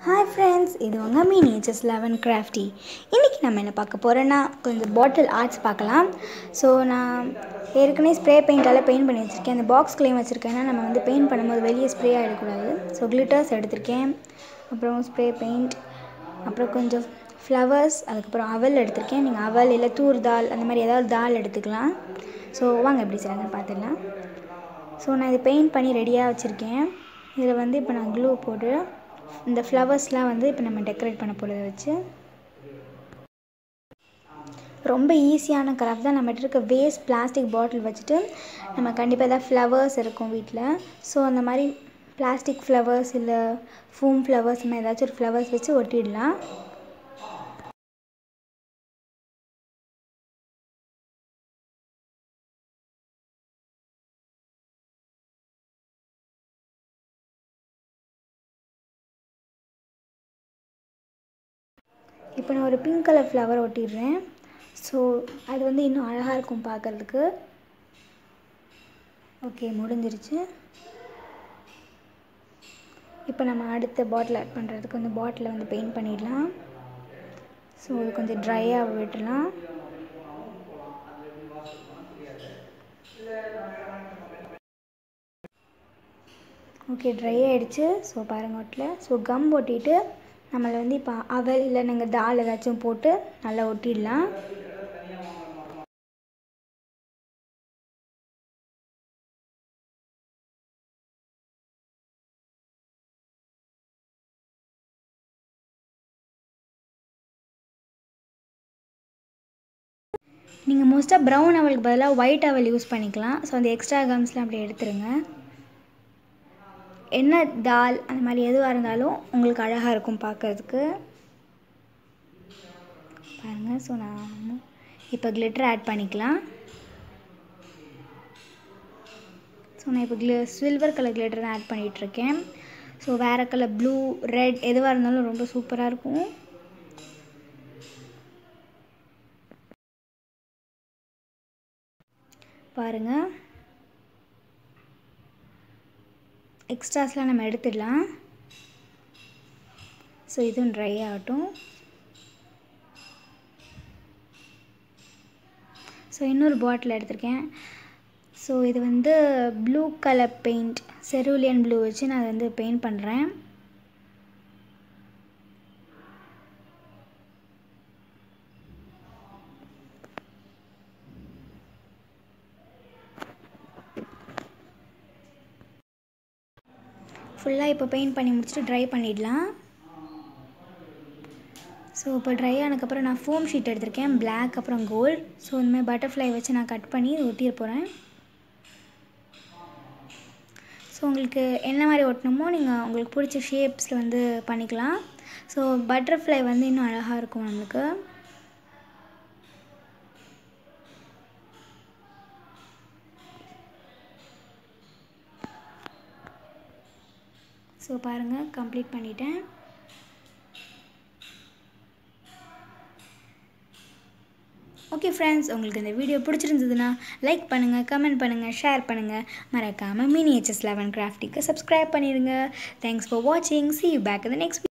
hi friends இது உங்கள் me nature's eleven crafty இன்றைக்கி நம்ம என்ன பார்க்க போகிறோன்னா கொஞ்சம் பாட்டில் ஆர்ட்ஸ் பார்க்கலாம் ஸோ நான் ஏற்கனவே ஸ்ப்ரே பெயிண்டால் பெயிண்ட் பண்ணி வச்சுருக்கேன் அந்த பாக்ஸ் கிளைம் வச்சுருக்கேன் ஏன்னா நம்ம வந்து பெயிண்ட் பண்ணும்போது வெளியே ஸ்ப்ரே ஆகிடக்கூடாது ஸோ கிளிட்டர்ஸ் எடுத்திருக்கேன் அப்புறம் ஸ்ப்ரே பெயிண்ட் அப்புறம் கொஞ்சம் ஃப்ளவர்ஸ் அதுக்கப்புறம் அவல் எடுத்திருக்கேன் நீங்கள் அவல் இல்லை தூர் தால் அந்த மாதிரி ஏதாவது தால் எடுத்துக்கலாம் ஸோ வாங்க எப்படி செய்கிறாங்கன்னு பார்த்துடலாம் ஸோ நான் இது பெயிண்ட் பண்ணி ரெடியாக வச்சுருக்கேன் இதில் வந்து இப்போ நான் க்ளூ போட்டு இந்த ஃப்ளவர்ஸ்லாம் வந்து இப்போ நம்ம டெக்கரேட் பண்ண போகிறத வச்சு ரொம்ப ஈஸியான கிராஃப்ட் தான் நம்மகிட்ட இருக்க வேஸ்ட் பிளாஸ்டிக் பாட்டில் வச்சுட்டு நம்ம கண்டிப்பாக ஏதாவது ஃப்ளவர்ஸ் இருக்கும் வீட்டில் ஸோ அந்த மாதிரி பிளாஸ்டிக் ஃப்ளவர்ஸ் இல்லை ஃபூம் ஃப்ளவர்ஸ் மாதிரி ஏதாச்சும் ஒரு ஃப்ளவர்ஸ் வச்சு ஒட்டிடலாம் இப்போ நான் ஒரு பிங்க் கலர் ஃப்ளவர் ஒட்டிடுறேன் ஸோ அது வந்து இன்னும் அழகாக இருக்கும் பார்க்குறதுக்கு ஓகே முடிஞ்சிருச்சு இப்போ நம்ம அடுத்த பாட்டில் ஆட் பண்ணுறதுக்கு வந்து பாட்டிலை வந்து பெயிண்ட் பண்ணிடலாம் ஸோ அது கொஞ்சம் ட்ரையாக விட்டுடலாம் ஓகே ட்ரை ஆகிடுச்சு ஸோ பாருங்கள் ஒட்டில் ஸோ கம் ஒட்டிட்டு நம்மளை வந்து இப்போ அவல் இல்லை நீங்கள் தால் ஏதாச்சும் போட்டு நல்லா ஒட்டிடலாம் நீங்கள் மோஸ்ட்டாக ப்ரௌன் அவலுக்கு பதிலாக ஒயிட் அவல் யூஸ் பண்ணிக்கலாம் ஸோ அந்த எக்ஸ்ட்ரா கம்ஸ்லாம் அப்படி எடுத்துருங்க என்ன தால் அந்த மாதிரி எதுவாக இருந்தாலும் உங்களுக்கு அழகாக இருக்கும் பார்க்குறதுக்கு பாருங்கள் ஸோ நான் இப்போ கிளிட்டர் ஆட் பண்ணிக்கலாம் ஸோ நான் இப்போ கிளி சில்வர் கலர் கிளிட்டர் தான் ஆட் பண்ணிகிட்ருக்கேன் ஸோ வேறு கலர் ப்ளூ ரெட் எதுவாக இருந்தாலும் ரொம்ப சூப்பராக இருக்கும் பாருங்கள் எக்ஸ்ட்ராஸ்லாம் நம்ம எடுத்துடலாம் ஸோ இதுவும் ட்ரை ஆகட்டும் ஸோ இன்னொரு பாட்டில் எடுத்திருக்கேன் ஸோ இது வந்து blue colour paint cerulean blue வச்சு நான் அதை வந்து பெயிண்ட் பண்ணுறேன் ஃபுல்லாக இப்போ பெயிண்ட் பண்ணி முடிச்சுட்டு ட்ரை பண்ணிடலாம் ஸோ இப்போ ட்ரை ஆனதுக்கப்புறம் நான் ஃபோம் ஷீட் எடுத்திருக்கேன் பிளாக் அப்புறம் கோல்ட் ஸோ இந்தமாதிரி பட்டர்ஃப்ளை வச்சு நான் கட் பண்ணி ஒட்டிட போகிறேன் ஸோ உங்களுக்கு என்ன மாதிரி ஒட்டணுமோ நீங்கள் உங்களுக்கு பிடிச்ச ஷேப்ஸில் வந்து பண்ணிக்கலாம் ஸோ பட்டர்ஃப்ளை வந்து இன்னும் அழகாக இருக்கும் நம்மளுக்கு ஸோ பாருங்கள் கம்ப்ளீட் பண்ணிட்டேன் ஓகே ஃப்ரெண்ட்ஸ் உங்களுக்கு இந்த வீடியோ பிடிச்சிருந்ததுன்னா லைக் பண்ணுங்கள் கமெண்ட் பண்ணுங்கள் ஷேர் பண்ணுங்கள் மறக்காமல் மினி ஹெச்எஸ் லெவன் கிராஃப்டிக்கு சப்ஸ்கிரைப் பண்ணிடுங்க தேங்க்ஸ் ஃபார் வாட்சிங் சி யூ பேக் இந்த நெக்ஸ்ட்